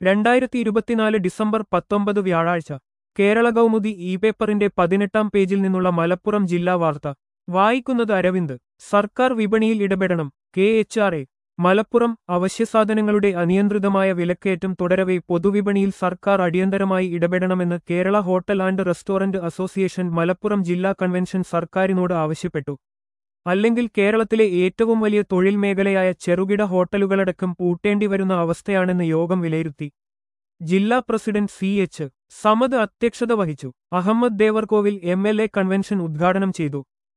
രണ്ടായിരത്തി ഇരുപത്തിനാല് ഡിസംബർ പത്തൊമ്പത് വ്യാഴാഴ്ച കേരള കൗമുദി ഇ പേപ്പറിന്റെ പതിനെട്ടാം പേജിൽ നിന്നുള്ള മലപ്പുറം ജില്ലാ വാർത്ത വായിക്കുന്നത് അരവിന്ദ് സർക്കാർ വിപണിയിൽ ഇടപെടണം K H R A Malappuram അവശ്യസാധനങ്ങളുടെ അനിയന്ത്രിതമായ വിലക്കയറ്റം തുടരവെ പൊതുവിപണിയിൽ സർക്കാർ അടിയന്തരമായി ഇടപെടണമെന്ന് Kerala hotel and restaurant association Malappuram ജില്ലാ കൺവെൻഷൻ സർക്കാരിനോട് ആവശ്യപ്പെട്ടു അല്ലെങ്കിൽ കേരളത്തിലെ ഏറ്റവും വലിയ തൊഴിൽ മേഖലയായ ചെറുകിട ഹോട്ടലുകളടക്കം പൂട്ടേണ്ടി വരുന്ന അവസ്ഥയാണെന്ന് യോഗം വിലയിരുത്തി ജില്ലാ പ്രസിഡന്റ് സി എച്ച് സമദ് അധ്യക്ഷത വഹിച്ചു Ahammed Devarkovil M L A convention ഉദ്ഘാടനം ചെയ്തു